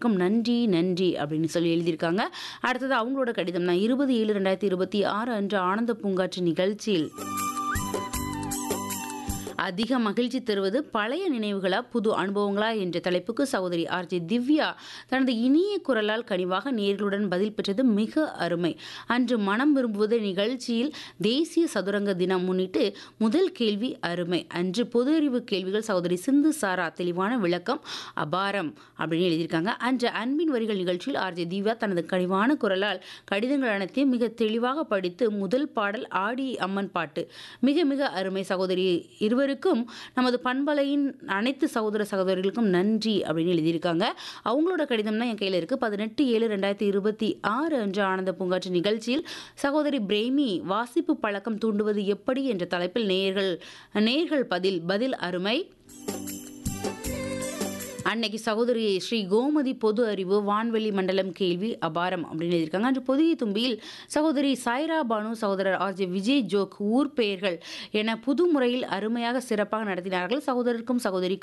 சகோதரிக்கும் நன்றி நன்றி அப்படின்னு சொல்லி எழுதியிருக்காங்க அடுத்தது அவங்களோட கடிதம் தான் இருபது ஏழு ரெண்டாயிரத்தி இருபத்தி ஆறு அன்று ஆனந்த பூங்காற்று நிகழ்ச்சியில் அதிக மகிழ்ச்சி தருவது பழைய நினைவுகளா புது அனுபவங்களா என்ற தலைப்புக்கு சகோதரி ஆர்ஜி திவ்யா தனது இனிய குரலால் கனிவாக நேர்களுடன் பதில் பெற்றது மிக அருமை அன்று மனம் விரும்புவது நிகழ்ச்சியில் தேசிய சதுரங்க தினம் முன்னிட்டு முதல் கேள்வி அருமை அன்று பொது அறிவு கேள்விகள் சகோதரி சிந்து சாரா தெளிவான விளக்கம் அபாரம் அப்படின்னு எழுதியிருக்காங்க அன்று அன்பின் வரிகள் நிகழ்ச்சியில் ஆர்ஜி திவ்யா தனது கனிவான குரலால் கடிதங்கள் அனைத்தையும் மிக தெளிவாக படித்து முதல் பாடல் ஆடி அம்மன் பாட்டு மிக மிக அருமை சகோதரி இருவருக்கும் நமது பண்பலையின் அனைத்து சகோதர சகோதரிகளுக்கும் நன்றி அப்படின்னு எழுதியிருக்காங்க அவங்களோட கடிதம் தான் என் கையில் இருக்குது பதினெட்டு ஏழு ரெண்டாயிரத்தி இருபத்தி ஆறு அன்று ஆனந்த பூங்காற்று நிகழ்ச்சியில் சகோதரி பிரேமி வாசிப்பு பழக்கம் தூண்டுவது எப்படி என்ற தலைப்பில் நேயர்கள் நேயர்கள் பதில் பதில் அருமை அன்னைக்கு சகோதரி ஸ்ரீ கோமதி பொது அறிவு வான்வெளி மண்டலம் கேள்வி அபாரம் அப்படின்னு எழுதியிருக்காங்க அன்று பொதிய தும்பியில் சகோதரி சாய்ரா பானு சகோதரர் ஆர்ஜே விஜய் ஜோக் ஊர் பெயர்கள் என புது முறையில் அருமையாக சிறப்பாக நடத்தினார்கள் சகோதரருக்கும் சகோதரிக்கும்